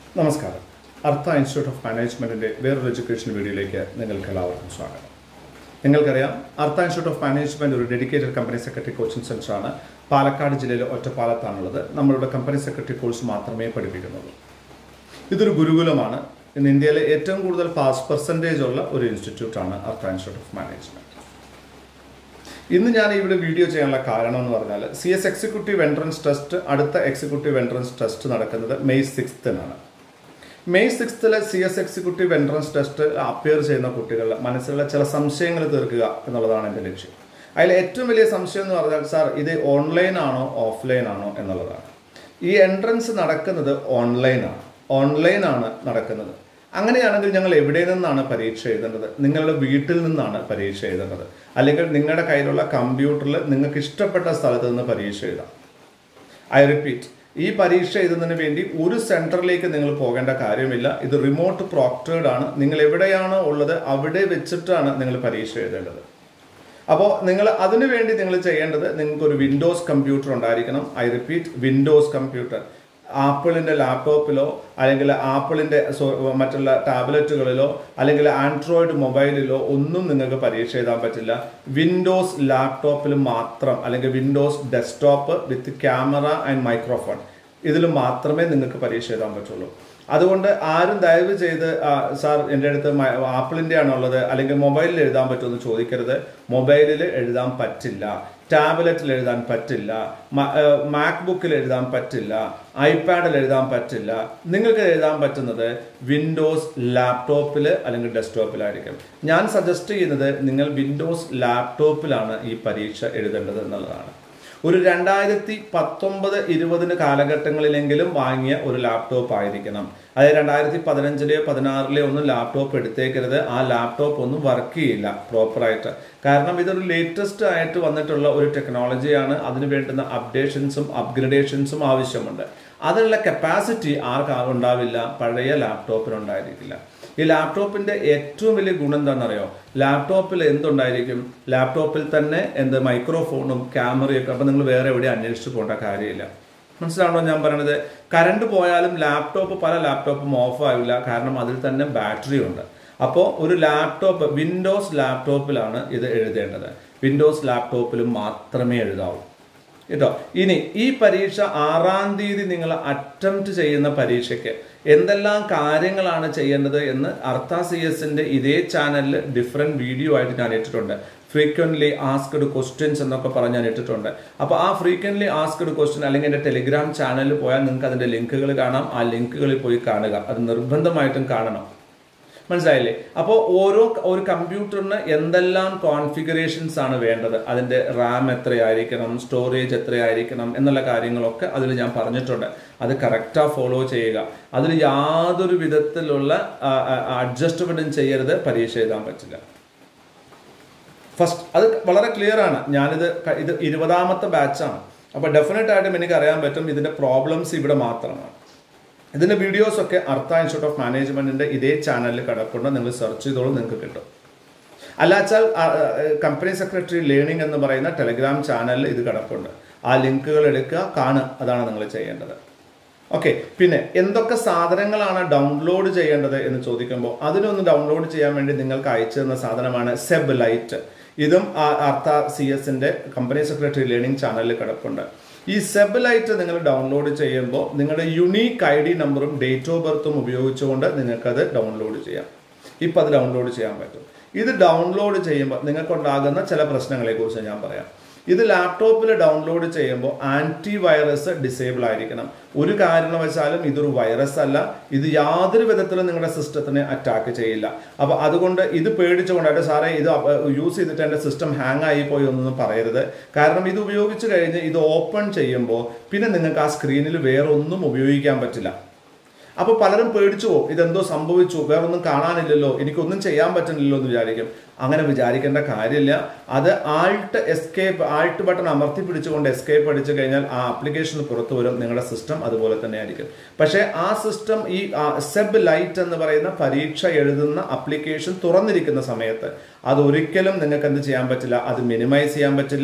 നമസ്കാരം അർത്ഥ institute of മാനേജ്മെൻറ്റിൻ്റെ വേറൊരു എഡ്യൂക്കേഷൻ വീഡിയോയിലേക്ക് നിങ്ങൾക്ക് എല്ലാവർക്കും സ്വാഗതം നിങ്ങൾക്കറിയാം അർത്ഥ ഇൻസ്റ്റിറ്റ്യൂട്ട് ഓഫ് മാനേജ്മെൻറ്റ് ഒരു ഡെഡിക്കേറ്റഡ് കമ്പനി സെക്രട്ടറി കോച്ചിങ് സെൻ്ററാണ് പാലക്കാട് ജില്ലയിലെ ഒറ്റപ്പാലത്താണുള്ളത് നമ്മളുടെ കമ്പനി സെക്രട്ടറി കോഴ്സ് മാത്രമേ പഠിപ്പിക്കുന്നുള്ളൂ ഇതൊരു ഗുരുകുലമാണ് ഇന്ന് ഇന്ത്യയിലെ ഏറ്റവും കൂടുതൽ പാസ് പെർസെൻറ്റേജ് ഉള്ള ഒരു ഇൻസ്റ്റിറ്റ്യൂട്ടാണ് അർത്ഥ ഇൻസ്റ്റിറ്റ്യൂട്ട് ഓഫ് മാനേജ്മെൻറ്റ് ഇന്ന് ഞാൻ ഇവിടെ വീഡിയോ ചെയ്യാനുള്ള കാരണം എന്ന് പറഞ്ഞാൽ C S executive entrance test അടുത്ത എക്സിക്യൂട്ടീവ് എൻട്രൻസ് ടെസ്റ്റ് നടക്കുന്നത് മെയ് സിക്സ്തിനാണ് മെയ് സിക്സ്തിലെ C S executive entrance test appear ചെയ്യുന്ന കുട്ടികളുടെ മനസ്സിലുള്ള ചില സംശയങ്ങൾ തീർക്കുക എന്നുള്ളതാണ് എൻ്റെ ലക്ഷ്യം അതിൽ ഏറ്റവും വലിയ സംശയം എന്ന് പറഞ്ഞാൽ സാർ ഇത് ഓൺലൈൻ ആണോ ഓഫ്ലൈൻ ആണോ എന്നുള്ളതാണ് ഈ എൻട്രൻസ് നടക്കുന്നത് ഓൺലൈനാണ് ഓൺലൈനാണ് നടക്കുന്നത് അങ്ങനെയാണെങ്കിൽ ഞങ്ങൾ എവിടെ നിന്നാണ് പരീക്ഷ എഴുതേണ്ടത് നിങ്ങളുടെ വീട്ടിൽ നിന്നാണ് പരീക്ഷ എഴുതേണ്ടത് അല്ലെങ്കിൽ നിങ്ങളുടെ കയ്യിലുള്ള കമ്പ്യൂട്ടറിൽ നിങ്ങൾക്ക് ഇഷ്ടപ്പെട്ട സ്ഥലത്ത് നിന്ന് പരീക്ഷ എഴുതാം ഐ റിപ്പീറ്റ് ഈ പരീക്ഷ എഴുതുന്നതിന് വേണ്ടി ഒരു സെൻറ്ററിലേക്ക് നിങ്ങൾ പോകേണ്ട കാര്യമില്ല ഇത് റിമോട്ട് പ്രോക്ടേഡ് ആണ് നിങ്ങൾ എവിടെയാണോ ഉള്ളത് അവിടെ വെച്ചിട്ടാണ് നിങ്ങൾ പരീക്ഷ എഴുതേണ്ടത് അപ്പോൾ നിങ്ങൾ അതിനു വേണ്ടി നിങ്ങൾ ചെയ്യേണ്ടത് നിങ്ങൾക്ക് ഒരു വിൻഡോസ് കമ്പ്യൂട്ടർ ഉണ്ടായിരിക്കണം ഐ റിപ്പീറ്റ് വിൻഡോസ് കമ്പ്യൂട്ടർ ആപ്പിളിൻ്റെ ലാപ്ടോപ്പിലോ അല്ലെങ്കിൽ ആപ്പിളിൻ്റെ മറ്റുള്ള ടാബ്ലറ്റുകളിലോ അല്ലെങ്കിൽ ആൻഡ്രോയിഡ് മൊബൈലിലോ ഒന്നും നിങ്ങൾക്ക് പരീക്ഷ എഴുതാൻ പറ്റില്ല വിൻഡോസ് ലാപ്ടോപ്പിൽ മാത്രം അല്ലെങ്കിൽ Windows desktop with camera and microphone ഇതിൽ മാത്രമേ നിങ്ങൾക്ക് പരീക്ഷ എഴുതാൻ പറ്റുള്ളൂ അതുകൊണ്ട് ആരും ദയവ് ചെയ്ത് ആ, സാർ എൻ്റെ അടുത്ത് മ- ആപ്പിളിൻ്റെ ആണുള്ളത് അല്ലെങ്കിൽ മൊബൈലിൽ എഴുതാൻ പറ്റുമെന്ന് ചോദിക്കരുത് മൊബൈലിൽ എഴുതാൻ പറ്റില്ല ടാബ്ലറ്റിൽ എഴുതാൻ പറ്റില്ല മാക് ബുക്കിൽ എഴുതാൻ പറ്റില്ല ഐപാഡിൽ എഴുതാൻ പറ്റില്ല നിങ്ങൾക്ക് എഴുതാൻ പറ്റുന്നത് വിൻഡോസ് ലാപ്ടോപ്പിൽ അല്ലെങ്കിൽ ഡെസ്ക്ടോപ്പിലായിരിക്കും ഞാൻ സജസ്റ്റ് ചെയ്യുന്നത് നിങ്ങൾ വിൻഡോസ് ലാപ്ടോപ്പിലാണ് ഈ പരീക്ഷ എഴുതേണ്ടത് എന്നുള്ളതാണ് ഒരു രണ്ടായിരത്തി പത്തൊമ്പത് ഇരുപതിന് കാലഘട്ടങ്ങളിലെങ്കിലും വാങ്ങിയ ഒരു ലാപ്ടോപ്പ് ആയിരിക്കണം അതായത് രണ്ടായിരത്തി പതിനഞ്ചിലെയോ പതിനാറിലെയോ ഒന്നും ലാപ്ടോപ്പ് എടുത്തേക്കരുത് ആ ലാപ്ടോപ്പ് ഒന്നും വർക്ക് ചെയ്യില്ല പ്രോപ്പറായിട്ട് കാരണം ഇതൊരു ലേറ്റസ്റ്റ് ആയിട്ട് വന്നിട്ടുള്ള ഒരു ടെക്നോളജിയാണ് അതിന് വേണ്ടുന്ന അപ്ഡേഷൻസും അപ്ഗ്രഡേഷൻസും ആവശ്യമുണ്ട് അതിനുള്ള കപ്പാസിറ്റി ആർക്കും ഉണ്ടാവില്ല പഴയ ലാപ്ടോപ്പിനുണ്ടായിരിക്കില്ല ഈ ലാപ്ടോപ്പിന്റെ ഏറ്റവും വലിയ ഗുണം എന്താണെന്നറിയോ ലാപ്ടോപ്പിൽ എന്തുണ്ടായിരിക്കും ലാപ്ടോപ്പിൽ തന്നെ എന്ത് മൈക്രോഫോണും ക്യാമറയും ഒക്കെ അപ്പം നിങ്ങൾ വേറെ എവിടെ അന്വേഷിച്ച് പോകേണ്ട കാര്യമില്ല മനസ്സിലാണോ ഞാൻ പറയണത് കറണ്ട് പോയാലും ലാപ്ടോപ്പ് പല ലാപ്ടോപ്പും ഓഫ് ആവില്ല കാരണം അതിൽ തന്നെ ബാറ്ററി ഉണ്ട് അപ്പോൾ ഒരു ലാപ്ടോപ്പ് വിൻഡോസ് ലാപ്ടോപ്പിലാണ് ഇത് എഴുതേണ്ടത് വിൻഡോസ് ലാപ്ടോപ്പിലും മാത്രമേ എഴുതാവൂ കേട്ടോ ഇനി ഈ പരീക്ഷ ആറാം തീയതി നിങ്ങൾ അറ്റംപ്റ്റ് ചെയ്യുന്ന പരീക്ഷയ്ക്ക് എന്തെല്ലാം കാര്യങ്ങളാണ് ചെയ്യേണ്ടത് എന്ന് അർത്ഥ സി എസിന്റെ ഇതേ ചാനലിൽ ഡിഫറെന്റ് വീഡിയോ ആയിട്ട് ഞാൻ ഇട്ടിട്ടുണ്ട് ഫ്രീക്വന്റ്ലി ആസ്ക്ഡ് ക്വസ്റ്റ്യൻസ് എന്നൊക്കെ പറഞ്ഞ് ഞാൻ ഇട്ടിട്ടുണ്ട് അപ്പോൾ ആ ഫ്രീക്വന്റ്ലി ആസ്ക്ഡ് ക്വസ്റ്റ്യൻ അല്ലെങ്കിൽ എൻ്റെ ടെലിഗ്രാം ചാനലിൽ പോയാൽ നിങ്ങൾക്ക് അതിൻ്റെ ലിങ്കുകൾ കാണാം ആ ലിങ്കുകളിൽ പോയി കാണുക അത് നിർബന്ധമായിട്ടും കാണണം മനസ്സിലായില്ലേ അപ്പോൾ ഓരോ ഒരു കമ്പ്യൂട്ടറിന് എന്തെല്ലാം കോൺഫിഗറേഷൻസ് ആണ് വേണ്ടത് അതിൻ്റെ റാം എത്രയായിരിക്കണം സ്റ്റോറേജ് എത്രയായിരിക്കണം എന്നുള്ള കാര്യങ്ങളൊക്കെ അതിൽ ഞാൻ പറഞ്ഞിട്ടുണ്ട് അത് കറക്റ്റാக ഫോളോ ചെയ്യുക അതിൽ യാതൊരു വിധത്തിലുള്ള അഡ്ജസ്റ്റ്മെൻറ്റും ചെയ്യരുത് പരീക്ഷ എഴുതാൻ പറ്റില്ല ഫസ്റ്റ് അത് വളരെ ക്ലിയർ ആണ് ഞാനിത് ക- ഇത് ഇരുപതാമത്തെ ബാച്ചാണ് അപ്പോൾ ഡെഫിനറ്റ് ആയിട്ടും എനിക്ക് അറിയാൻ പറ്റും ഇതിൻ്റെ പ്രോബ്ലംസ് ഇവിടെ മാത്രമാണ് ഇതിന്റെ വീഡിയോസ് ഒക്കെ അർത്ഥ ഇൻസ്റ്റിറ്റ്യൂട്ട് ഓഫ് മാനേജ്മെന്റിന്റെ ഇതേ ചാനലിൽ കിടപ്പുണ്ട് നിങ്ങൾ സെർച്ച് ചെയ്തോളും നിങ്ങൾക്ക് കിട്ടും അല്ലാച്ചാൽ കമ്പനി സെക്രട്ടറി ലേണിംഗ് എന്ന് പറയുന്ന ടെലിഗ്രാം ചാനലിൽ ഇത് കിടപ്പുണ്ട് ആ ലിങ്കുകൾ എടുക്കുക കാണുക അതാണ് നിങ്ങൾ ചെയ്യേണ്ടത് ഓക്കെ പിന്നെ എന്തൊക്കെ സാധനങ്ങളാണ് ഡൗൺലോഡ് ചെയ്യേണ്ടത് എന്ന് ചോദിക്കുമ്പോൾ അതിനൊന്ന് ഡൗൺലോഡ് ചെയ്യാൻ വേണ്ടി നിങ്ങൾക്ക് അയച്ചു തന്ന സാധനമാണ് സെബ് ലൈറ്റ് ഇതും ആ അർത്ഥ സി എസിന്റെ കമ്പനി സെക്രട്ടറി ലേണിംഗ് ചാനലിൽ കിടപ്പുണ്ട് ഈ സെബ് ലൈറ്റ് നിങ്ങൾ ഡൗൺലോഡ് ചെയ്യുമ്പോൾ നിങ്ങളുടെ യുണീക്ക് ഐ ഡി നമ്പറും ഡേറ്റ് ഓഫ് ബർത്തും ഉപയോഗിച്ചുകൊണ്ട് നിങ്ങൾക്കത് ഡൗൺലോഡ് ചെയ്യാം ഇപ്പം അത് ഡൗൺലോഡ് ചെയ്യാൻ പറ്റും ഇത് ഡൗൺലോഡ് ചെയ്യുമ്പോൾ നിങ്ങൾക്കുണ്ടാകുന്ന ചില പ്രശ്നങ്ങളെ കുറിച്ച് ഞാൻ പറയാം ഇത് ലാപ്ടോപ്പിൽ ഡൗൺലോഡ് ചെയ്യുമ്പോൾ ആൻറ്റി വൈറസ് ഡിസേബിൾ ആയിരിക്കണം ഒരു കാരണവശാലും ഇതൊരു വൈറസ് അല്ല ഇത് യാതൊരു വിധത്തിലും നിങ്ങളുടെ സിസ്റ്റത്തിനെ അറ്റാക്ക് ചെയ്യില്ല അപ്പോൾ അതുകൊണ്ട് ഇത് പേടിച്ചുകൊണ്ടായിട്ട് സാറേ ഇത് യൂസ് ചെയ്തിട്ട് എൻ്റെ സിസ്റ്റം ഹാങ് ആയി പോയി ഒന്നും പറയരുത് കാരണം ഇത് ഉപയോഗിച്ച് കഴിഞ്ഞ് ഇത് ഓപ്പൺ ചെയ്യുമ്പോൾ പിന്നെ നിങ്ങൾക്ക് ആ സ്ക്രീനിൽ വേറെ ഒന്നും ഉപയോഗിക്കാൻ പറ്റില്ല അപ്പോൾ പലരും പേടിച്ചു പോകും ഇതെന്തോ സംഭവിച്ചു വേറൊന്നും കാണാനില്ലല്ലോ എനിക്കൊന്നും ചെയ്യാൻ പറ്റുന്നില്ലല്ലോ എന്ന് വിചാരിക്കും അങ്ങനെ വിചാരിക്കേണ്ട കാര്യമില്ല അത് ആൾട്ട് എസ്കേപ്പ് ആൾട്ട് ബട്ടൺ അമർത്തി പിടിച്ചുകൊണ്ട് എസ്കേപ്പ് അടിച്ചു കഴിഞ്ഞാൽ ആ ആപ്ലിക്കേഷൻ പുറത്തു വരും നിങ്ങളുടെ സിസ്റ്റം അതുപോലെ തന്നെ ആയിരിക്കും പക്ഷേ ആ സിസ്റ്റം ഈ സെബ് ലൈറ്റ് എന്ന് പറയുന്ന പരീക്ഷ എഴുതുന്ന ആപ്ലിക്കേഷൻ തുറന്നിരിക്കുന്ന സമയത്ത് അത് ഒരിക്കലും നിങ്ങൾക്ക് എന്ത് ചെയ്യാൻ പറ്റില്ല അത് മിനിമൈസ് ചെയ്യാൻ പറ്റില്ല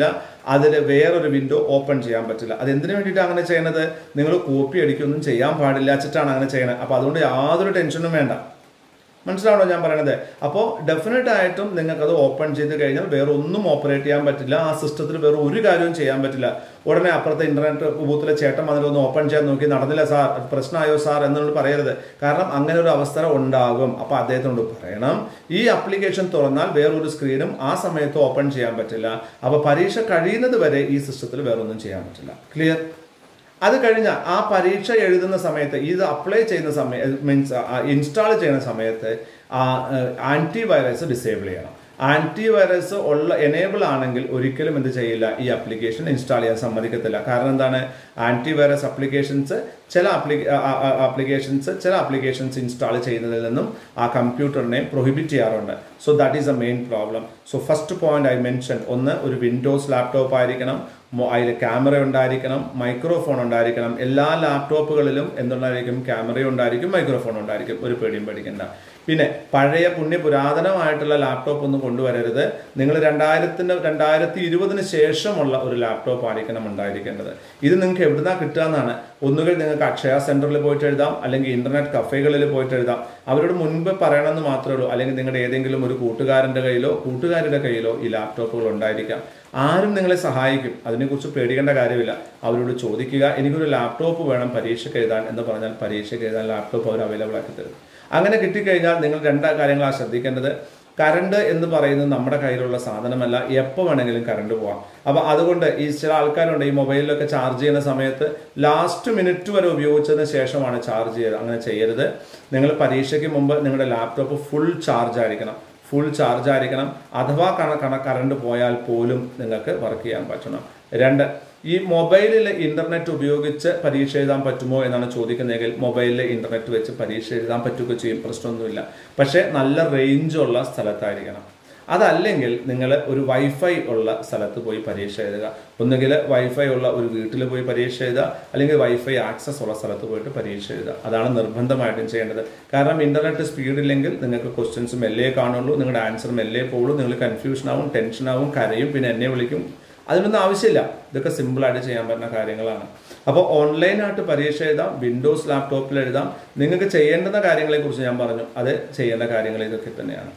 അതിൽ വേറൊരു വിൻഡോ ഓപ്പൺ ചെയ്യാൻ പറ്റില്ല അത് എന്തിനു വേണ്ടിയിട്ട് അങ്ങനെ ചെയ്യണത് നിങ്ങൾ കോപ്പി അടിക്കൊന്നും ചെയ്യാൻ പാടില്ല വെച്ചിട്ടാണ് അങ്ങനെ ചെയ്യണത് അപ്പോൾ അതുകൊണ്ട് യാതൊരു ടെൻഷനും വേണ്ട മനസ്സിലാണോ ഞാൻ പറയണത് അപ്പോൾ ഡെഫിനറ്റ് ആയിട്ടും നിങ്ങൾക്കത് ഓപ്പൺ ചെയ്ത് കഴിഞ്ഞാൽ വേറെ ഒന്നും ഓപ്പറേറ്റ് ചെയ്യാൻ പറ്റില്ല ആ സിസ്റ്റത്തിൽ വേറെ ഒരു കാര്യവും ചെയ്യാൻ പറ്റില്ല ഉടനെ അപ്പുറത്തെ ഇന്റർനെറ്റ് ബൂത്തിലെ ചേട്ടൻ വന്നിട്ട് ഒന്ന് ഓപ്പൺ ചെയ്യാൻ നോക്കി നടന്നില്ല സാർ അത് പ്രശ്നമായോ സാർ എന്നോട് പറയരുത് കാരണം അങ്ങനെ ഒരു അവസ്ഥ ഉണ്ടാകും അപ്പോൾ അദ്ദേഹത്തിനോട് പറയണം ഈ ആപ്ലിക്കേഷൻ തുറന്നാൽ വേറൊരു സ്ക്രീനും ആ സമയത്ത് ഓപ്പൺ ചെയ്യാൻ പറ്റില്ല അപ്പോൾ പരീക്ഷ കഴിയുന്നത് വരെ ഈ സിസ്റ്റത്തിൽ വേറെ ഒന്നും ചെയ്യാൻ പറ്റില്ല ക്ലിയർ അത് കഴിഞ്ഞാൽ ആ പരീക്ഷ എഴുതുന്ന സമയത്ത് ഇത് അപ്ലൈ ചെയ്യുന്ന സമയം മീൻസ് ഇൻസ്റ്റാൾ ചെയ്യുന്ന സമയത്ത് ആ ആൻറ്റി വൈറസ് ഡിസേബിൾ ചെയ്യണം ആൻറ്റി വൈറസ് ഉള്ള എനേബിൾ ആണെങ്കിൽ ഒരിക്കലും എന്ത് ചെയ്യില്ല ഈ ആപ്ലിക്കേഷൻ ഇൻസ്റ്റാൾ ചെയ്യാൻ സമ്മതിക്കത്തില്ല കാരണം എന്താണ് ആൻറ്റി വൈറസ് ആപ്ലിക്കേഷൻസ് ചില ആപ്ലിക്കേഷൻസ് ചില ആപ്ലിക്കേഷൻസ് ഇൻസ്റ്റാൾ ചെയ്യുന്നതിൽ നിന്നും ആ കമ്പ്യൂട്ടറിനെ പ്രൊഹിബിറ്റ് ചെയ്യാറുണ്ട് so that is a main problem so first point I mention ഒന്ന് ഒരു വിൻഡോസ് ലാപ്ടോപ്പ് ആയിരിക്കണം അതിൽ ക്യാമറ ഉണ്ടായിരിക്കണം മൈക്രോഫോൺ ഉണ്ടായിരിക്കണം എല്ലാ ലാപ്ടോപ്പുകളിലും എന്തുണ്ടായിരിക്കും ക്യാമറ ഉണ്ടായിരിക്കും മൈക്രോഫോൺ ഉണ്ടായിരിക്കും ഒരു പേടിയും പേടിക്കണ്ട പിന്നെ പഴയ പുണ്യ പുരാതനമായിട്ടുള്ള ലാപ്ടോപ്പ് ഒന്നും കൊണ്ടുവരരുത് നിങ്ങൾ രണ്ടായിരത്തിന് രണ്ടായിരത്തി ഇരുപതിന് ശേഷമുള്ള ഒരു ലാപ്ടോപ്പ് ആയിരിക്കണം ഉണ്ടായിരിക്കേണ്ടത് ഇത് നിങ്ങൾക്ക് എവിടുന്നാ കിട്ടുക എന്നാണ് ഒന്നുകിൽ നിങ്ങൾക്ക് അക്ഷയ സെന്ററിൽ പോയിട്ട് എഴുതാം അല്ലെങ്കിൽ ഇന്റർനെറ്റ് കഫേകളിൽ പോയിട്ട് എഴുതാം അവരോട് മുൻപ് പറയണമെന്ന് മാത്രമേ ഉള്ളൂ അല്ലെങ്കിൽ നിങ്ങളുടെ ഏതെങ്കിലും ഒരു കൂട്ടുകാരൻ്റെ കയ്യിലോ കൂട്ടുകാരുടെ കയ്യിലോ ഈ ലാപ്ടോപ്പുകൾ ഉണ്ടായിരിക്കാം ആരും നിങ്ങളെ സഹായിക്കും അതിനെക്കുറിച്ച് പേടിക്കേണ്ട കാര്യമില്ല അവരോട് ചോദിക്കുക എനിക്കൊരു ലാപ്ടോപ്പ് വേണം പരീക്ഷയ്ക്ക് എഴുതാൻ എന്ന് പറഞ്ഞാൽ പരീക്ഷയ്ക്ക് എഴുതാൻ ലാപ്ടോപ്പ് അവർ അവൈലബിൾ ആക്കി തരും അങ്ങനെ കിട്ടിക്കഴിഞ്ഞാൽ നിങ്ങൾ രണ്ട് കാര്യങ്ങളാണ് ശ്രദ്ധിക്കേണ്ടത് കറണ്ട് എന്ന് പറയുന്നത് നമ്മുടെ കയ്യിലുള്ള സാധനമല്ല എപ്പോൾ വേണമെങ്കിലും കറണ്ട് പോവാം അപ്പോൾ അതുകൊണ്ട് ഈ ചില ആൾക്കാരുണ്ട് ഈ മൊബൈലിലൊക്കെ ചാർജ് ചെയ്യുന്ന സമയത്ത് ലാസ്റ്റ് മിനിറ്റ് വരെ ഉപയോഗിച്ചതിന് ശേഷമാണ് ചാർജ് ചെയ്തത് അങ്ങനെ ചെയ്യരുത് നിങ്ങൾ പരീക്ഷയ്ക്ക് മുമ്പ് നിങ്ങളുടെ ലാപ്ടോപ്പ് ഫുൾ ചാർജ് ആയിരിക്കണം ഫുൾ ചാർജ് ആയിരിക്കണം അഥവാ കണ കണ കറണ്ട് പോയാൽ പോലും നിങ്ങൾക്ക് വർക്ക് ചെയ്യാൻ പറ്റണം രണ്ട് ഈ മൊബൈലിൽ ഇന്റർനെറ്റ് ഉപയോഗിച്ച് പരീക്ഷ എഴുതാൻ പറ്റുമോ എന്നാണ് ചോദിക്കുന്നതെങ്കിൽ മൊബൈലിൽ ഇന്റർനെറ്റ് വെച്ച് പരീക്ഷ എഴുതാൻ പറ്റുകയൊക്കെ ചെയ്യും പ്രശ്നമൊന്നുമില്ല പക്ഷേ നല്ല റേഞ്ചുള്ള സ്ഥലത്തായിരിക്കണം അതല്ലെങ്കിൽ നിങ്ങൾ ഒരു വൈഫൈ ഉള്ള സ്ഥലത്ത് പോയി പരീക്ഷ എഴുതുക ഒന്നുകിൽ വൈഫൈ ഉള്ള ഒരു വീട്ടിൽ പോയി പരീക്ഷ എഴുതുക അല്ലെങ്കിൽ വൈഫൈ ആക്സസ് ഉള്ള സ്ഥലത്ത് പോയിട്ട് പരീക്ഷ എഴുതുക അതാണ് നിർബന്ധമായിട്ടും ചെയ്യേണ്ടത് കാരണം ഇന്റർനെറ്റ് സ്പീഡ് ഇല്ലെങ്കിൽ നിങ്ങൾക്ക് ക്വസ്റ്റ്യൻസ് മെല്ലേ കാണുള്ളൂ നിങ്ങളുടെ ആൻസർ മെല്ലേ പോകുള്ളൂ നിങ്ങൾ കൺഫ്യൂഷൻ ആവും ടെൻഷൻ ആവും കരയും പിന്നെ എന്നെ വിളിക്കും അതിനൊന്നും ആവശ്യമില്ല ഇതൊക്കെ സിമ്പിളായിട്ട് ചെയ്യാൻ പറ്റുന്ന കാര്യങ്ങളാണ് അപ്പോൾ ഓൺലൈനായിട്ട് പരീക്ഷ എഴുതാം വിൻഡോസ് ലാപ്ടോപ്പിൽ എഴുതാം നിങ്ങൾക്ക് ചെയ്യേണ്ടുന്ന കാര്യങ്ങളെക്കുറിച്ച് ഞാൻ പറഞ്ഞു അത് ചെയ്യേണ്ട കാര്യങ്ങൾ ഇതൊക്കെ തന്നെയാണ്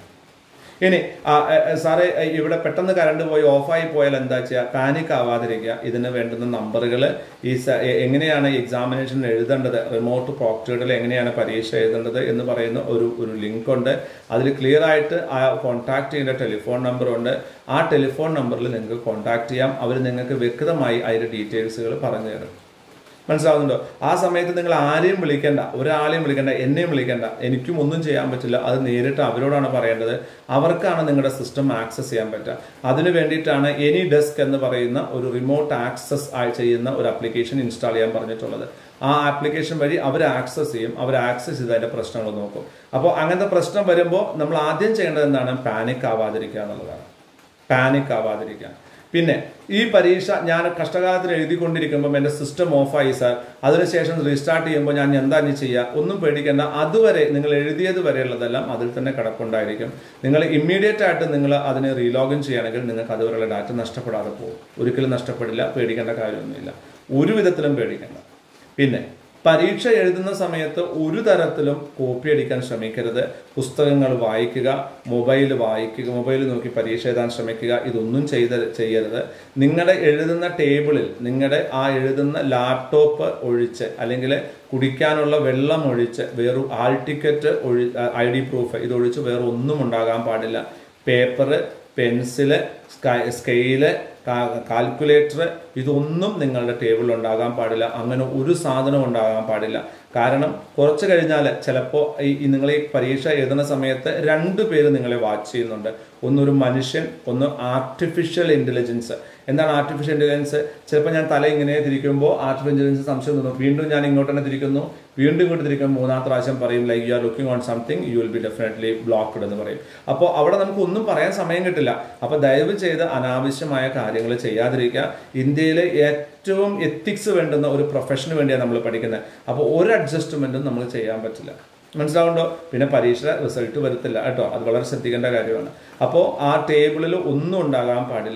ഇനി ആ, എ, എ, സാറേ എ, ഇവിടെ പെട്ടെന്ന് കറണ്ട് പോയി ഓഫായി പോയാൽ എന്താ ചെയ്യുക പാനിക് ആവാതിരിക്കുക ഇതിന് വേണ്ടുന്ന നമ്പറുകൾ ഈ സ- എ- എങ്ങനെയാണ് എക്സാമിനേഷൻ എഴുതേണ്ടത് റിമോട്ട് പ്രോക്ടേഡിൽ എങ്ങനെയാണ് പരീക്ഷ എഴുതേണ്ടത് എന്ന് പറയുന്ന ഒരു ഒരു ലിങ്ക് ഉണ്ട് അതിൽ ക്ലിയർ ആയിട്ട് ആ കോൺടാക്ട് ചെയ്യേണ്ട ടെലിഫോൺ നമ്പർ ഉണ്ട് ആ ടെലിഫോൺ നമ്പറിൽ നിങ്ങൾക്ക് കോൺടാക്ട് ചെയ്യാം അവർ നിങ്ങൾക്ക് വ്യക്തമായി അതിൻ്റെ ഡീറ്റെയിൽസുകൾ പറഞ്ഞു തരും മനസ്സിലാവുന്നുണ്ടോ ആ സമയത്ത് നിങ്ങൾ ആരെയും വിളിക്കേണ്ട ഒരാളെയും വിളിക്കേണ്ട എന്നെയും വിളിക്കേണ്ട എനിക്കും ഒന്നും ചെയ്യാൻ പറ്റില്ല അത് നേരിട്ട് അവരോടാണ് പറയേണ്ടത് അവർക്കാണ് നിങ്ങളുടെ സിസ്റ്റം ആക്സസ് ചെയ്യാൻ പറ്റുക അതിന് വേണ്ടിയിട്ടാണ് എനി ഡെസ്ക് എന്ന് പറയുന്ന ഒരു റിമോട്ട് ആക്സസ് ചെയ്യുന്ന ഒരു ആപ്ലിക്കേഷൻ ഇൻസ്റ്റാൾ ചെയ്യാൻ പറഞ്ഞിട്ടുള്ളത് ആ ആപ്ലിക്കേഷൻ വഴി അവർ ആക്സസ് ചെയ്യും അവർ ആക്സസ് ചെയ്ത് അതിന്റെ പ്രശ്നങ്ങൾ നോക്കും അപ്പോൾ അങ്ങനത്തെ പ്രശ്നം വരുമ്പോൾ നമ്മൾ ആദ്യം ചെയ്യേണ്ടത് എന്താണ് പാനിക് ആവാതിരിക്കുക എന്നുള്ളതാണ് പാനിക് ആവാതിരിക്കുക പിന്നെ ഈ പരീക്ഷ ഞാൻ കഷ്ടകാലത്തിന് എഴുതിക്കൊണ്ടിരിക്കുമ്പോൾ എൻ്റെ സിസ്റ്റം ഓഫായി സാർ അതിനുശേഷം റീസ്റ്റാർട്ട് ചെയ്യുമ്പോൾ ഞാൻ എന്താ ഇനി ചെയ്യുക ഒന്നും പേടിക്കേണ്ട അതുവരെ നിങ്ങൾ എഴുതിയത് വരെയുള്ളതെല്ലാം അതിൽ തന്നെ കിടപ്പുണ്ടായിരിക്കും നിങ്ങൾ ഇമ്മീഡിയറ്റ് ആയിട്ട് നിങ്ങൾ അതിനെ റീലോഗിൻ ചെയ്യുകയാണെങ്കിൽ നിങ്ങൾക്ക് അതുവരെയുള്ള ഡാറ്റ നഷ്ടപ്പെടാതെ പോകും ഒരിക്കലും നഷ്ടപ്പെടില്ല പേടിക്കേണ്ട കാര്യമൊന്നുമില്ല ഒരു വിധത്തിലും പേടിക്കേണ്ട പിന്നെ പരീക്ഷ എഴുതുന്ന സമയത്ത് ഒരു തരത്തിലും കോപ്പി അടിക്കാൻ ശ്രമിക്കരുത് പുസ്തകങ്ങൾ വായിക്കുക മൊബൈൽ വായിക്കുക മൊബൈൽ നോക്കി പരീക്ഷ എഴുതാൻ ശ്രമിക്കുക ഇതൊന്നും ചെയ്ത് ചെയ്യരുത് നിങ്ങളുടെ എഴുതുന്ന ടേബിളിൽ നിങ്ങളുടെ ആ എഴുതുന്ന ലാപ്ടോപ്പ് ഒഴിച്ച് അല്ലെങ്കിൽ കുടിക്കാനുള്ള വെള്ളം ഒഴിച്ച് വേറൊരു ആൾ ടിക്കറ്റ് ഒഴി ഐ ഡി പ്രൂഫ് ഇതൊഴിച്ച് വേറെ ഒന്നും ഉണ്ടാകാൻ പാടില്ല പേപ്പറ് പെൻസില് സ്കെയില് കാൽക്കുലേറ്റർ ഇതൊന്നും നിങ്ങളുടെ ടേബിളിൽ ഉണ്ടാകാൻ പാടില്ല അങ്ങനെ ഒരു സാധനം ഉണ്ടാകാൻ പാടില്ല കാരണം കുറച്ച് കഴിഞ്ഞാൽ ചിലപ്പോൾ ഈ നിങ്ങൾ ഈ പരീക്ഷ എഴുതുന്ന സമയത്ത് രണ്ട് പേര് നിങ്ങളെ വാച്ച് ചെയ്യുന്നുണ്ട് ഒന്നൊരു മനുഷ്യൻ ഒന്ന് ആർട്ടിഫിഷ്യൽ ഇൻ്റലിജൻസ് എന്താണ് ആർട്ടിഫിഷ്യൽ ഇൻ്റലിജൻസ് ചിലപ്പോൾ ഞാൻ തല ഇങ്ങനെ തിരിക്കുമ്പോൾ ആർട്ടിഫിഷ്യൽ ഇൻ്റലിജൻസ് സംശയം തോന്നും വീണ്ടും ഞാൻ ഇങ്ങോട്ട് തന്നെ തിരിക്കുന്നു വീണ്ടും ഇങ്ങോട്ട് തിരിക്കുമ്പോൾ മൂന്നാമത്തെ പ്രാവശ്യം പറയും like you are looking on something you will be definitely blocked എന്ന് പറയും അപ്പോൾ അവിടെ നമുക്ക് ഒന്നും പറയാൻ സമയം കിട്ടില്ല അപ്പോൾ ദയവ് ചെയ്ത് അനാവശ്യമായ കാര്യങ്ങൾ ചെയ്യാതിരിക്കുക ഇന്ത്യയിലെ ഏറ്റവും എത്തിക്സ് വേണ്ടുന്ന ഒരു പ്രൊഫഷന് വേണ്ടിയാണ് നമ്മൾ പഠിക്കുന്നത് അപ്പോൾ ഒരു അഡ്ജസ്റ്റ്മെന്റും നമ്മൾ ചെയ്യാൻ പറ്റില്ല മനസ്സിലാവുണ്ടോ പിന്നെ പരീക്ഷ റിസൾട്ട് വരത്തില്ല കേട്ടോ അത് വളരെ ശ്രദ്ധിക്കേണ്ട കാര്യമാണ് അപ്പോൾ ആ ടേബിളിൽ ഒന്നും ഉണ്ടാകാൻ പാടില്ല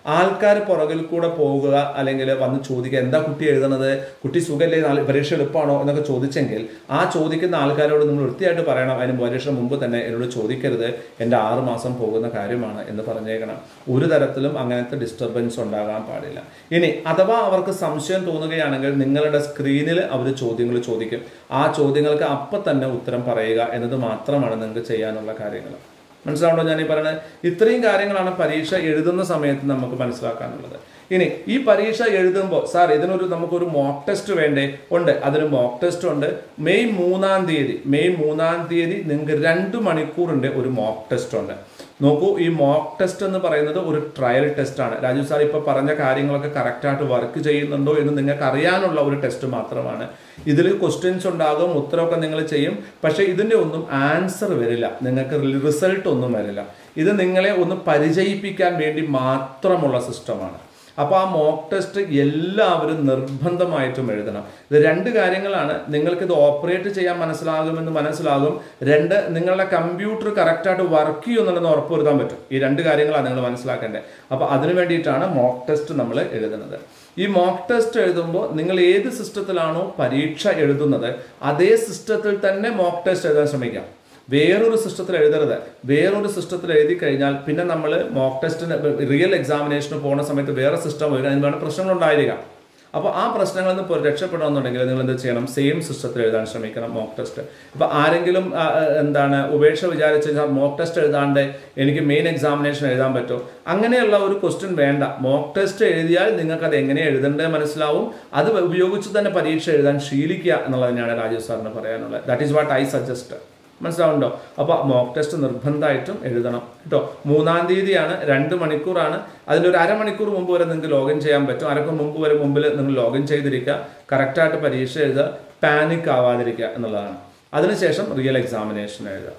ആൾക്കാർ പുറകിൽ കൂടെ പോകുക അല്ലെങ്കിൽ വന്ന് ചോദിക്കുക എന്താ കുട്ടി എഴുതണത് കുട്ടി സുഖമല്ലേ നാളെ പരീക്ഷ എളുപ്പമാണോ എന്നൊക്കെ ചോദിച്ചെങ്കിൽ ആ ചോദിക്കുന്ന ആൾക്കാരോട് നിങ്ങൾ വൃത്തിയായിട്ട് പറയണം അതിന് പരീക്ഷ മുമ്പ് തന്നെ എന്നോട് ചോദിക്കരുത് എൻ്റെ ആറ് മാസം പോകുന്ന കാര്യമാണ് എന്ന് പറഞ്ഞേക്കണം ഒരു തരത്തിലും അങ്ങനത്തെ ഡിസ്റ്റർബൻസ് ഉണ്ടാകാൻ പാടില്ല ഇനി അഥവാ അവർക്ക് സംശയം തോന്നുകയാണെങ്കിൽ നിങ്ങളുടെ സ്ക്രീനിൽ അവർ ചോദ്യങ്ങൾ ചോദിക്കും ആ ചോദ്യങ്ങൾക്ക് അപ്പം തന്നെ ഉത്തരം പറയുക എന്നത് മാത്രമാണ് നിങ്ങൾക്ക് ചെയ്യാനുള്ള കാര്യങ്ങൾ മനസ്സിലാവണോ ഞാൻ ഈ പറയുന്നത് ഇത്രയും കാര്യങ്ങളാണ് പരീക്ഷ എഴുതുന്ന സമയത്ത് നമുക്ക് മനസ്സിലാക്കാനുള്ളത് ഇനി ഈ പരീക്ഷ എഴുതുമ്പോൾ സാർ ഇതിനൊരു നമുക്കൊരു മോക്ക് ടെസ്റ്റ് വേണ്ടേ ഉണ്ട് അതിന് മോക്ക് ടെസ്റ്റ് ഉണ്ട് മെയ് മൂന്നാം തീയതി മെയ് മൂന്നാം തീയതി നിങ്ങൾക്ക് രണ്ട് മണിക്കൂറിൻ്റെ ഒരു മോക്ക് ടെസ്റ്റ് ഉണ്ട് നോക്കൂ ഈ മോക്ക് ടെസ്റ്റ് എന്ന് പറയുന്നത് ഒരു ട്രയൽ ടെസ്റ്റ് ആണ് രാജു സാർ ഇപ്പോൾ പറഞ്ഞ കാര്യങ്ങളൊക്കെ കറക്റ്റായിട്ട് വർക്ക് ചെയ്യുന്നുണ്ടോ എന്ന് നിങ്ങൾക്ക് അറിയാനുള്ള ഒരു ടെസ്റ്റ് മാത്രമാണ് ഇതിൽ ക്വസ്റ്റ്യൻസ് ഉണ്ടാകും ഉത്തരമൊക്കെ നിങ്ങൾ ചെയ്യും പക്ഷേ ഇതിൻ്റെ ഒന്നും ആൻസർ വരില്ല നിങ്ങൾക്ക് റിസൾട്ട് ഒന്നും വരില്ല ഇത് നിങ്ങളെ ഒന്ന് പരിചയിപ്പിക്കാൻ വേണ്ടി മാത്രമുള്ള സിസ്റ്റമാണ് അപ്പോൾ ആ മോക്ക് ടെസ്റ്റ് എല്ലാവരും നിർബന്ധമായിട്ടും എഴുതണം ഇത് രണ്ട് കാര്യങ്ങളാണ് നിങ്ങൾക്ക് ഇത് ഓപ്പറേറ്റ് ചെയ്യാൻ മനസ്സിലാകുമെന്ന് മനസ്സിലാകും രണ്ട് നിങ്ങളുടെ കമ്പ്യൂട്ടർ കറക്റ്റായിട്ട് വർക്ക് ചെയ്യുന്നുണ്ടെന്ന് ഉറപ്പുവരുത്താൻ പറ്റും ഈ രണ്ട് കാര്യങ്ങളാണ് നിങ്ങൾ മനസ്സിലാക്കേണ്ടത് അപ്പോൾ അതിനു വേണ്ടിയിട്ടാണ് മോക്ക് ടെസ്റ്റ് നമ്മൾ എഴുതുന്നത് ഈ മോക്ക് ടെസ്റ്റ് എഴുതുമ്പോൾ നിങ്ങൾ ഏത് സിസ്റ്റത്തിലാണോ പരീക്ഷ എഴുതുന്നത് അതേ സിസ്റ്റത്തിൽ തന്നെ മോക്ക് ടെസ്റ്റ് എഴുതാൻ ശ്രമിക്കാം വേറൊരു സിസ്റ്റത്തിൽ എഴുതരുത് വേറൊരു സിസ്റ്റത്തിൽ എഴുതി കഴിഞ്ഞാൽ പിന്നെ നമ്മൾ മോക്ക് ടെസ്റ്റിന് റിയൽ എക്സാമിനേഷന് പോകുന്ന സമയത്ത് വേറെ സിസ്റ്റം വരിക അതിന് വേണ്ട പ്രശ്നങ്ങൾ ഉണ്ടായിരിക്കാം അപ്പോൾ ആ പ്രശ്നങ്ങളിൽ നിന്ന് ഇപ്പോൾ രക്ഷപ്പെടണമെന്നുണ്ടെങ്കിൽ നിങ്ങൾ എന്ത് ചെയ്യണം സെയിം സിസ്റ്റത്തിൽ എഴുതാൻ ശ്രമിക്കണം മോക്ക് ടെസ്റ്റ് ഇപ്പോൾ ആരെങ്കിലും ആ, ആ, എന്താണ് ഉപേക്ഷ വിചാരിച്ച് മോക്ക് ടെസ്റ്റ് എഴുതാണ്ട് എനിക്ക് മെയിൻ എക്സാമിനേഷൻ എഴുതാൻ പറ്റുമോ അങ്ങനെയുള്ള ഒരു ക്വസ്റ്റ്യൻ വേണ്ട മോക്ക് ടെസ്റ്റ് എഴുതിയാൽ നിങ്ങൾക്ക് അത് എങ്ങനെ എഴുതേണ്ടത് മനസ്സിലാവും അത് ഉപയോഗിച്ച് തന്നെ പരീക്ഷ എഴുതാൻ ശീലിക്കുക എന്നുള്ളത് തന്നെയാണ് രാജീവ് സാറിന് പറയാനുള്ളത് that is what I suggest മനസ്സിലാവുണ്ടോ അപ്പോൾ മോക്ക് ടെസ്റ്റ് നിർബന്ധമായിട്ടും എഴുതണം കേട്ടോ മൂന്നാം തീയതിയാണ് രണ്ട് മണിക്കൂറാണ് അതിൻ്റെ ഒരു അരമണിക്കൂർ മുമ്പ് വരെ നിങ്ങൾക്ക് ലോഗിൻ ചെയ്യാൻ പറ്റും അരക്ക് മുമ്പ് വരെ മുമ്പിൽ നിങ്ങൾ ലോഗിൻ ചെയ്തിരിക്കുക കറക്റ്റായിട്ട് പരീക്ഷ എഴുതുക പാനിക് ആവാതിരിക്കുക എന്നുള്ളതാണ് അതിനുശേഷം റിയൽ എക്സാമിനേഷൻ എഴുതുക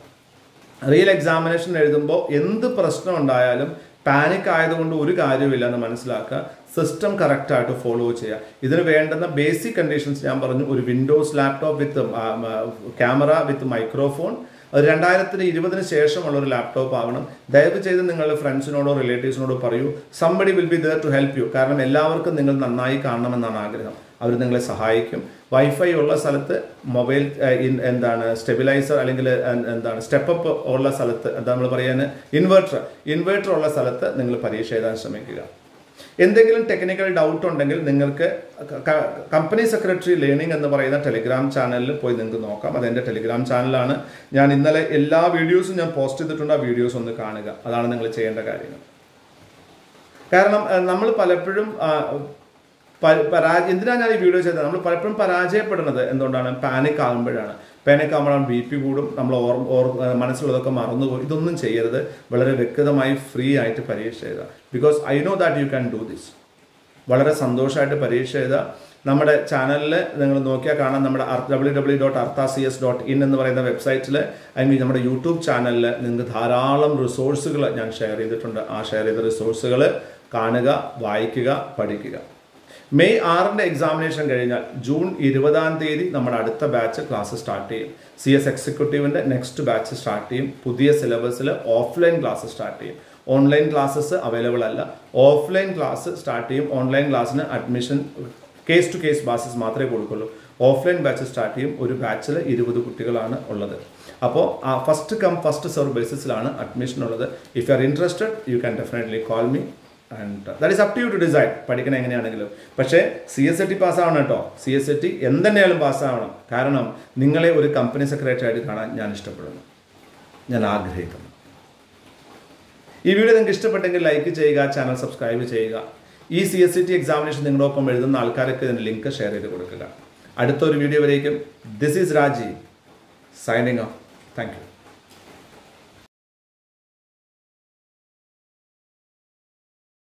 റിയൽ എക്സാമിനേഷൻ എഴുതുമ്പോൾ എന്ത് പ്രശ്നം ഉണ്ടായാലും പാനിക് ആയതുകൊണ്ട് ഒരു കാര്യമില്ല എന്ന് മനസ്സിലാക്കുക സിസ്റ്റം കറക്റ്റായിട്ട് ഫോളോ ചെയ്യുക ഇതിന് വേണ്ടുന്ന ബേസിക് കണ്ടീഷൻസ് ഞാൻ പറഞ്ഞു ഒരു Windows laptop with camera with microphone അത് രണ്ടായിരത്തിന് ഇരുപതിന് ശേഷമുള്ള ഒരു ലാപ്ടോപ്പ് ആവണം ദയവ് ചെയ്ത് നിങ്ങളുടെ ഫ്രണ്ട്സിനോടോ റിലേറ്റീവ്സിനോടോ പറയൂ somebody will be there to help you കാരണം എല്ലാവർക്കും നിങ്ങൾ നന്നായി കാണണമെന്നാണ് ആഗ്രഹം അവർ നിങ്ങളെ സഹായിക്കും വൈഫൈ ഉള്ള സ്ഥലത്ത് മൊബൈൽ എന്താണ് സ്റ്റെബിലൈസർ അല്ലെങ്കിൽ എ- എന്താണ് സ്റ്റെപ്പപ്പ് ഉള്ള സ്ഥലത്ത് എന്താ നമ്മൾ പറയാൻ ഇൻവെർട്ടർ ഇൻവെർട്ടർ ഉള്ള സ്ഥലത്ത് നിങ്ങൾ പരീക്ഷ എഴുതാൻ ശ്രമിക്കുക എന്തെങ്കിലും ടെക്നിക്കൽ ഡൗട്ട് ഉണ്ടെങ്കിൽ നിങ്ങൾക്ക് കമ്പനി സെക്രട്ടറി ലേണിംഗ് എന്ന് പറയുന്ന ടെലിഗ്രാം ചാനലിൽ പോയി നിങ്ങൾക്ക് നോക്കാം അതെൻ്റെ ടെലിഗ്രാം ചാനലാണ് ഞാൻ ഇന്നലെ എല്ലാ വീഡിയോസും ഞാൻ പോസ്റ്റ് ചെയ്തിട്ടുണ്ട് ആ വീഡിയോസ് ഒന്ന് കാണുക അതാണ് നിങ്ങൾ ചെയ്യേണ്ട കാര്യങ്ങൾ കാരണം നമ്മൾ പലപ്പോഴും ആ, പ- പരാജ എന്തിനാണ് ഞാൻ ഈ വീഡിയോ ചെയ്തത് നമ്മൾ പലപ്പോഴും പരാജയപ്പെടുന്നത് എന്തുകൊണ്ടാണ് പാനിക് ആകുമ്പോഴാണ് പാനിക് ആകുമ്പോഴാണ് ബി പി കൂടും നമ്മൾ ഓർ ഓർ മനസ്സിലുള്ളതൊക്കെ മറന്നുപോകും ഇതൊന്നും ചെയ്യരുത് വളരെ വ്യക്തമായി ഫ്രീ ആയിട്ട് പരീക്ഷ എഴുതുക because I know that you can do this വളരെ സന്തോഷമായിട്ട് പരീക്ഷ എഴുതുക നമ്മുടെ ചാനലിൽ നിങ്ങൾ നോക്കിയാൽ കാണാം നമ്മുടെ W W dot Artha C S dot in എന്ന് പറയുന്ന വെബ്സൈറ്റിൽ ഐ മീൻ നമ്മുടെ യൂട്യൂബ് ചാനലിൽ നിങ്ങൾക്ക് ധാരാളം റിസോഴ്സുകൾ ഞാൻ ഷെയർ ചെയ്തിട്ടുണ്ട് ആ ഷെയർ ചെയ്ത റിസോഴ്സുകൾ കാണുക വായിക്കുക പഠിക്കുക മെയ് ആറിൻ്റെ എക്സാമിനേഷൻ കഴിഞ്ഞാൽ ജൂൺ ഇരുപതാം തീയതി നമ്മുടെ അടുത്ത ബാച്ച് ക്ലാസ് സ്റ്റാർട്ട് ചെയ്യും സി എസ് എക്സിക്യൂട്ടീവിൻ്റെ നെക്സ്റ്റ് ബാച്ച് സ്റ്റാർട്ട് ചെയ്യും പുതിയ സിലബസിൽ ഓഫ്ലൈൻ ക്ലാസ് സ്റ്റാർട്ട് ചെയ്യും ഓൺലൈൻ ക്ലാസ്സസ് അവൈലബിൾ അല്ല ഓഫ്ലൈൻ ക്ലാസ് സ്റ്റാർട്ട് ചെയ്യും ഓൺലൈൻ ക്ലാസ്സിന് admission case to case basis മാത്രമേ കൊടുക്കുള്ളൂ ഓഫ്ലൈൻ ബാച്ച് സ്റ്റാർട്ട് ചെയ്യും ഒരു ബാച്ചിൽ ഇരുപത് കുട്ടികളാണ് ഉള്ളത് അപ്പോൾ ആ ഫസ്റ്റ് കം ഫസ്റ്റ് സെർവ് ബേസിസിലാണ് അഡ്മിഷൻ ഉള്ളത് if you are interested you can definitely call me and that is up to you to decide പഠിക്കണം എങ്ങനെയാണെങ്കിലും പക്ഷേ സി എസ് എ ടി പാസ്സാവണം കേട്ടോ സി എസ് എ ടി എന്തെന്നെയാലും പാസ്സാവണം കാരണം നിങ്ങളെ ഒരു കമ്പനി സെക്രട്ടറി ആയിട്ട് കാണാൻ ഞാൻ ഇഷ്ടപ്പെടുന്നു ഞാൻ ആഗ്രഹിക്കുന്നു ഈ വീഡിയോ നിങ്ങൾക്ക് ഇഷ്ടപ്പെട്ടെങ്കിൽ ലൈക്ക് ചെയ്യുക ചാനൽ സബ്സ്ക്രൈബ് ചെയ്യുക ഈ C S C T examination നിങ്ങളോടൊപ്പം എഴുതുന്ന ആൾക്കാർക്ക് ഇതിൻ്റെ ലിങ്ക് ഷെയർ ചെയ്ത് കൊടുക്കുക അടുത്തൊരു വീഡിയോ വരേക്കും this is Rajeev signing off thank U